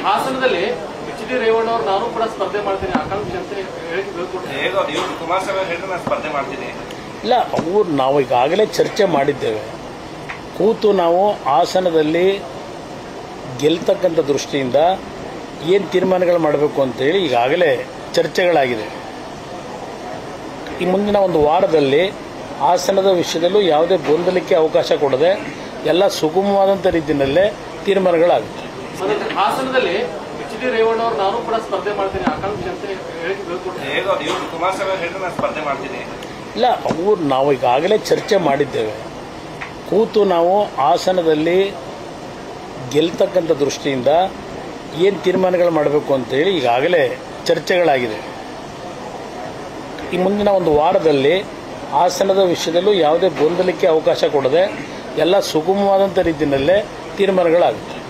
ಹಾಸನದಲ್ಲಿ H D Revanna ಅವರು ನಾನು ಕೂಡ ಸ್ಪರ್ಧೆ ಮಾಡ್ತೀನಿ ಆಕಾಂಕ್ಷಿ ಅಂತ ಹೇಳಿಕೆ ಬೀಳ್ಕೊಟ್ರು ಹೇಗೋ ಇವ್ರು ಕುಮಾರಸ್ವಾಮಿ ಅವ್ರು ಹೇಳಿದ್ರೆ ನಾನು ಸ್ಪರ್ಧೆ ಮಾಡ್ತೀನಿ ಇಲ್ಲ ಅವ್ರು ನಾವು ಈಗಾಗಲೇ ಚರ್ಚೆ ಮಾಡಿದ್ದೇವೆ ಕೂತು ನಾವು ಹಾಸನದಲ್ಲಿ ಗೆಲ್ತಕ್ಕಂಥ ದೃಷ್ಟಿಯಿಂದ ಏನು ತೀರ್ಮಾನಗಳು ಮಾಡಬೇಕು ಅಂತೇಳಿ ಈಗಾಗಲೇ ಚರ್ಚೆಗಳಾಗಿದೆ ಈ ಮುಂದಿನ ಒಂದು ವಾರದಲ್ಲಿ ಹಾಸನದ ವಿಷಯದಲ್ಲೂ ಯಾವುದೇ ಗೊಂದಲಕ್ಕೆ ಅವಕಾಶ ಕೊಡದೆ ಎಲ್ಲ ಸುಗಮವಾದಂಥ ರೀತಿಯಲ್ಲೇ ತೀರ್ಮಾನಗಳಾಗುತ್ತೆ ಮತ್ತೆ ಹಾಸನದಲ್ಲಿ ಎಚ್ ಡಿ ರೇವಣ್ಣ ಅವರು ನಾನು ಕೂಡ ಸ್ಪರ್ಧೆ ಮಾಡ್ತೀನಿ ಆಕಾಂಕ್ಷಿ ಅಂತ ಹೇಳಿಕೆ ಬೀಳ್ಕೊಟ್ರು ಹೇಗೋ ಇವ್ರು ಕುಮಾರಸ್ವಾಮಿ ಅವ್ರು ಹೇಳಿದ್ರೆ ನಾನು ಸ್ಪರ್ಧೆ ಮಾಡ್ತೀನಿ ಇಲ್ಲ ಅವ್ರು ನಾವು ಈಗಾಗಲೇ ಚರ್ಚೆ ಮಾಡಿದ್ದೇವೆ ಕೂತು ನಾವು ಹಾಸನದಲ್ಲಿ ಗೆಲ್ತಕ್ಕಂಥ ದೃಷ್ಟಿಯಿಂದ ಏನು ತೀರ್ಮಾನಗಳು ಮಾಡಬೇಕು ಅಂತೇಳಿ ಈಗಾಗಲೇ ಚರ್ಚೆಗಳಾಗಿದೆ ಈ ಮುಂದಿನ ಒಂದು ವಾರದಲ್ಲಿ ಹಾಸನದ ವಿಷಯದಲ್ಲೂ ಯಾವುದೇ ಗೊಂದಲಕ್ಕೆ ಅವಕಾಶ ಕೊಡದೆ ಎಲ್ಲ ಸುಗಮವಾದಂಥ ರೀತಿಯಲ್ಲೇ ತೀರ್ಮಾನಗಳಾಗುತ್ತೆ